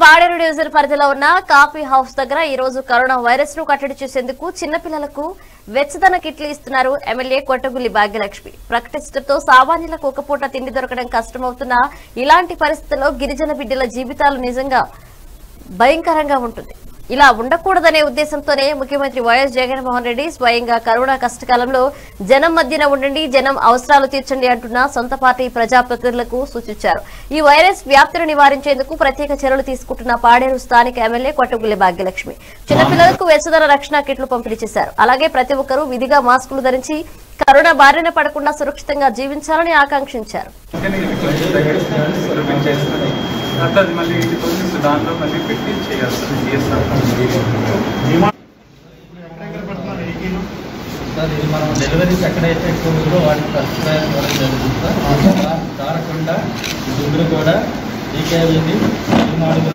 Paderu division పరిధిలో ఉన్న coffee house దగ్గర ఈ రోజు కరోనా వైరస్ ను కట్టడి చేసేందుకు చిన్నపిల్లలకు వెచ్చదన కిట్లు ఇస్తున్నారు ఎమ్మెల్యే కొట్టగుల్లి భాగ్యలక్ష్మి ప్రకటించడంతో సామాన్యులకు ఒక పూట తిండి దొరకడం కష్టమవుతున్న ఇలాంటి పరిస్థితుల్లో గిరిజన బిడ్డల జీవితాలు నిజంగా భయంకరంగా ఉంటుంది ఇలా ఉండకూడదనే ఉద్దేశంతోనే ముఖ్యమంత్రి వైఎస్ జగన్మోహన్ రెడ్డి స్వయంగా కరోనా కష్టకాలంలో జనం మధ్యన ఉండండి జనం అవసరాలు తీర్చండి అంటున్న సొంత పార్టీ ప్రజాప్రతినిధులకు సూచించారు ఈ వైరస్ వ్యాప్తిని నివారించేందుకు ప్రత్యేక చర్యలు తీసుకుంటున్న పాడేరు స్థానిక ఎమ్మెల్యే కొట్టగుల్లి భాగ్యలక్ష్మి చిన్నపిల్లలకు వెచ్చదన రక్షణ కిట్లు పంపిణీ చేశారు అలాగే ప్రతి ఒక్కరూ విధిగా మాస్కులు ధరించి కరోనా బారిన పడకుండా సురక్షితంగా జీవించాలని ఆకాంక్షించారు అంటే అది మళ్ళీ ఇంటికి వచ్చి దాంట్లో మళ్ళీ పెట్టి చేయాలి సార్ చేస్తారు సార్ ఇది మనం డెలివరీస్ ఎక్కడైతే ఎక్కువ ఉందో వాటికి అభిప్రాయం ఇవ్వడం జరుగుతుంది సార్ అలా జారకుండా ఈ దుమ్ములు కూడా టీకేవీది మాడుగు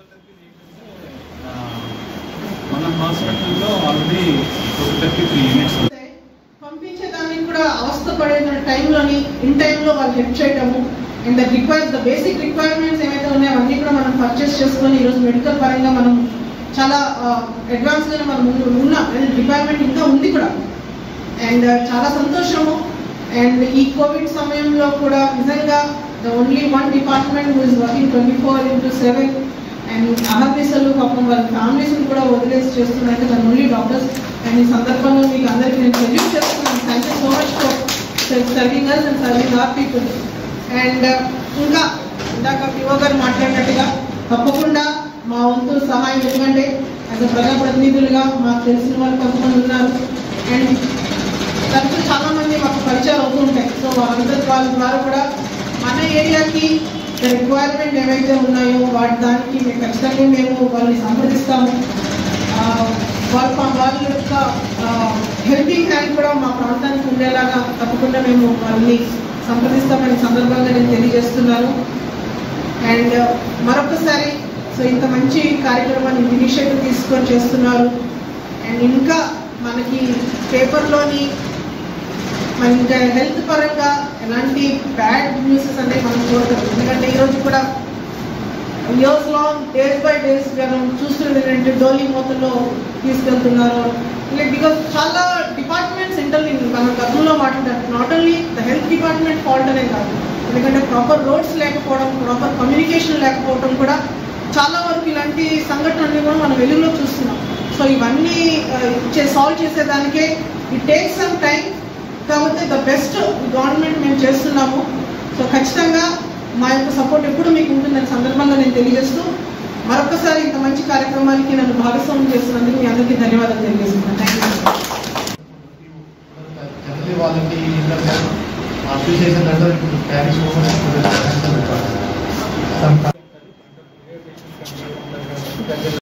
మన హాస్పిటల్లో ఆల్రెడీ ఒక థర్టీ త్రీ యూనిట్స్ పంపించేదానికి కూడా అవస్థ పడే టైంలోని ఇన్ టైంలో వాళ్ళు హెల్ప్ చేయటము and the require the basic requirements ఏవైతే ఉన్నాయో అవన్నీ కూడా మనం పర్చేస్ చేసుకొని ఈరోజు మెడికల్ పరంగా మనం చాలా అడ్వాన్స్ గా మనం ముందు ఉన్నాం రిక్వైర్మెంట్ ఇంకా ఉంది కూడా అండ్ చాలా సంతోషము అండ్ ఈ కోవిడ్ సమయంలో కూడా నిజంగా the only one department is working twenty four into seven and అహర్నిశలు పాపం వాళ్ళ ఫ్యామిలీస్ కూడా వదిలేసి చేస్తున్నారంటే దాని ఓన్లీ డాక్టర్స్ అండ్ ఈ సందర్భంగా మీకు అందరికీ నేను సెల్యూట్ చేస్తున్నాను thank you so much for serving us and serving our people and ఇంకా ఇందాక పిఓ గారు మాట్లాడినట్టుగా తప్పకుండా మా వంతు సహాయం ఎందుకంటే యాజ్ ప్రజాప్రతినిధులుగా మాకు తెలిసిన వాళ్ళు కొంతమంది ఉన్నారు అండ్ తరచు చాలా మంది మాకు పరిచయాలు అవుతూ ఉంటాయి సో వాళ్ళందరి వాళ్ళ ద్వారా కూడా మన ఏరియాకి రిక్వైర్మెంట్ ఏవైతే ఉన్నాయో వాటి దానికి మేము ఖచ్చితంగా మేము వాళ్ళని సంప్రదిస్తాము ఆ, వాళ్ళ వాళ్ళ యొక్క హెల్పింగ్ హ్యాండ్ కూడా మా ప్రాంతానికి ఉండేలాగా తప్పకుండా మేము వాళ్ళని సంప్రదిస్తామని సందర్భంగా నేను తెలియజేస్తున్నాను అండ్ మరొకసారి సో ఇంత మంచి కార్యక్రమాన్ని ఇనిషియేటివ్ తీసుకొని చేస్తున్నారు అండ్ ఇంకా మనకి పేపర్లోని మన ఇంకా హెల్త్ పరంగా ఎలాంటి బ్యాడ్ న్యూసెస్ అనేవి మనం చూడగలం ఎందుకంటే ఈరోజు కూడా years long days by days మనం చూస్తున్నది ఏంటంటే డోలీ మూతల్లో తీసుకెళ్తున్నారు లైక్ బికాస్ చాలా డిపార్ట్మెంట్స్ ఇంటర్లింక్ మనం గతంలో మాట్లాడారు not only the health department fault అనే కాదు ఎందుకంటే ప్రాపర్ రోడ్స్ లేకపోవడం ప్రాపర్ కమ్యూనికేషన్ లేకపోవడం కూడా చాలా వరకు ఇలాంటి సంఘటనలు కూడా మనం వెలుగులో చూస్తున్నాం సో ఇవన్నీ సాల్వ్ చేసేదానికే ఇట్ టేక్ సమ్ టైం కాబట్టి ద బెస్ట్ గవర్నమెంట్ మేము చేస్తున్నాము సో ఖచ్చితంగా మా యొక్క సపోర్ట్ ఎప్పుడు మీకు ఉంటుందని సందర్భంగా నేను తెలియజేస్తూ మరొకసారి ఇంత మంచి కార్యక్రమానికి నన్ను భాగస్వామ్యం చేస్తున్నందుకు మీ అందరికీ ధన్యవాదాలు తెలియజేస్తున్నాను థ్యాంక్ యూ జనరల్లీ వాళ్ళకి అప్రిషియేషన్ లెటర్ ఇప్పుడు ప్యారిస్ ఓపెన్